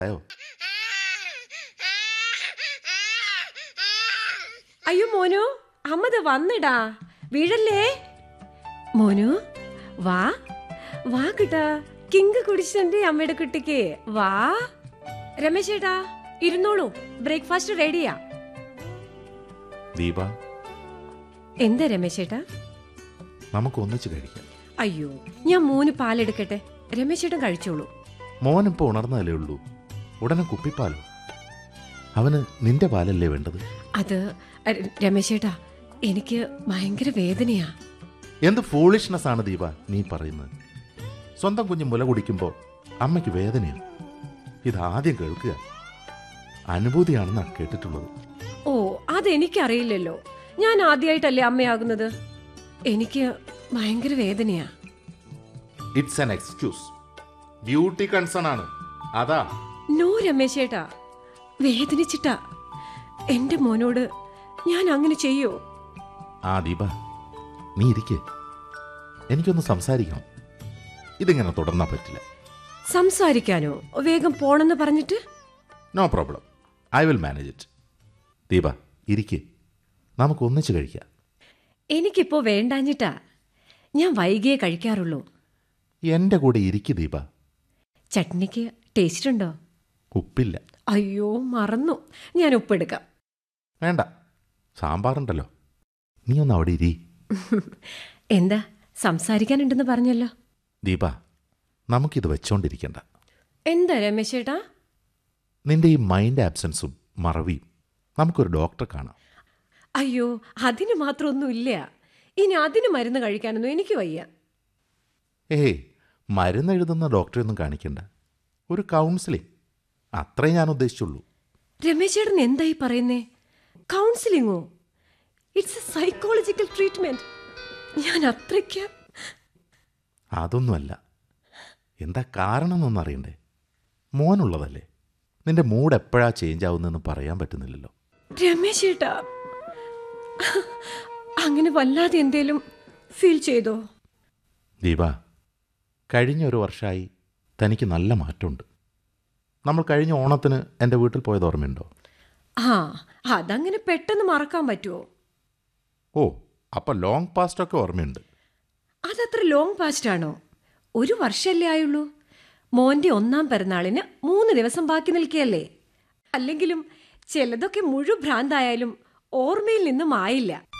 ആയോ അയ്യോ മോനു അമ്മത് വന്നിടാ വീഴല്ലേ മോനു വാ വാ കിട്ടാ കിങ്ക് കുടിച്ചെന്റെ അമ്മയുടെ കുട്ടിക്ക് വാ രമേശേട്ടാ ഇരുന്നോളൂ ബ്രേക്ക്ഫാസ്റ്റ് റെഡിയാ ദീപ എന്താ രമേശേട്ടാ നമുക്ക് ഒന്നിച്ച് കഴിക്കാം അയ്യോ ഞാൻ മോന് പാലെടുക്കട്ടെ രമേശേട്ടൻ കഴിച്ചോളൂ മോനിപ്പോ ഉണർന്നതല്ലേ ഉള്ളൂ ഉടനെ കുപ്പിപ്പാലോ അവന് നിന്റെ പാലല്ലേ വേണ്ടത് അത് അ- രമേശേട്ടാ എനിക്ക് ഭയങ്കര വേദനയാ എന്ത് ഫൂളിഷ്നെസ് ആണ് ദീപ നീ പറയുന്നത് സ്വന്തം കുഞ്ഞ് മുല കുടിക്കുമ്പോൾ അമ്മയ്ക്ക് വേദനയാണ് ഇതാദ്യം കേൾക്കുക അനുഭൂതിയാണെന്നാണ് കേട്ടിട്ടുള്ളത് ഓ അതെനിക്കറിയില്ലല്ലോ ഞാൻ ആദ്യമായിട്ടല്ലേ അമ്മയാകുന്നത് എനിക്ക് ഭയങ്കര വേദനയാ it's an excuse beauty concern ആണ് അതാ നോ രമേശേട്ടാ വേദനിച്ചിട്ടാ എന്റെ മോനോട് ഞാൻ അങ്ങനെ ചെയ്യോ ആ ദീപ നീ ഇരിക്കേ എനിക്കൊന്ന് സംസാരിക്കണം ഇതിങ്ങനെ തുടർന്നാ പറ്റില്ല സംസാരിക്കാനോ വേഗം പോണെന്ന് പറഞ്ഞിട്ട് no problem I will manage it Deepa ഇരിക്കേ നമുക്ക് ഒന്നിച്ച് കഴിക്കാം എനിക്കിപ്പോ വേണ്ടാഞ്ഞിട്ടാ ഞാൻ വൈകിയേ കഴിക്കാറുള്ളൂ എൻ്റെ കൂടെ ഇരിക്കു ദീപ ചട്നിക്ക് ടേസ്റ്റ് ഉണ്ടോ ഉപ്പില്ല അയ്യോ മറന്നു ഞാൻ ഉപ്പെടുക്കാം വേണ്ട സാമ്പാറുണ്ടല്ലോ നീ ഒന്ന് അവിടെ ഇരി എന്താ സംസാരിക്കാനുണ്ടെന്ന് പറഞ്ഞല്ലോ ദീപ നമുക്കിത് വെച്ചോണ്ടിരിക്കണ്ട എന്താ രമേശേട്ടാ നിന്റെ ഈ മൈൻഡ് ആബ്സെൻസും മറവിയും നമുക്കൊരു ഡോക്ടറെ കാണാം അയ്യോ അതിന് മാത്രമൊന്നുമില്ല ഇനി അതിന് മരുന്ന് കഴിക്കാനൊന്നും എനിക്ക് വയ്യ ഏയ് മരുന്ന് എഴുതുന്ന ഡോക്ടറെ ഒന്നും കാണിക്കണ്ട ഒരു കൗൺസിലിംഗ് അത്രേ ഞാൻ ഉദ്ദേശിച്ചുള്ളൂ രമേശേട്ടൻ എന്തായി പറയുന്നേ കൗൺസിലിങ്ങോ ഇറ്റ്സ് എ സൈക്കോളജിക്കൽ ട്രീറ്റ്മെന്റ് ഞാൻ അത്രയ്ക്ക് അതൊന്നുമല്ല എന്താ കാരണം എന്നൊന്നും അറിയണ്ടേ മോനുള്ളതല്ലേ നിന്റെ മൂഡ് എപ്പോഴാ ചേഞ്ച് ആവുന്നതെന്ന് പറയാൻ പറ്റുന്നില്ലല്ലോ രമേശേട്ടാ അങ്ങനെ വല്ലാതെ എന്തേലും ഫീൽ ചെയ്തോ ദീപ കഴിഞ്ഞ ഒരു വർഷമായി തനിക്ക് നല്ല മാറ്റമുണ്ട് നമ്മൾ കഴിഞ്ഞ ഓണത്തിന് എൻ്റെ വീട്ടിൽ പോയത് ഓർമ്മയുണ്ടോ ആ അതങ്ങനെ പെട്ടെന്ന് മറക്കാൻ പറ്റുമോ ഓ അപ്പം ലോങ് പാസ്റ്റൊക്കെ ഓർമ്മയുണ്ട് അതത്ര ലോങ് പാസ്റ്റ് ആണോ ഒരു വർഷമല്ലേ ആയുള്ളൂ മോന്റെ ഒന്നാം പിറന്നാളിന് മൂന്ന് ദിവസം ബാക്കി നിൽക്കുകയല്ലേ അല്ലെങ്കിലും ചിലതൊക്കെ മുഴു ഭ്രാന്തായാലും ഓർമ്മയിൽ നിന്നും ആയില്ല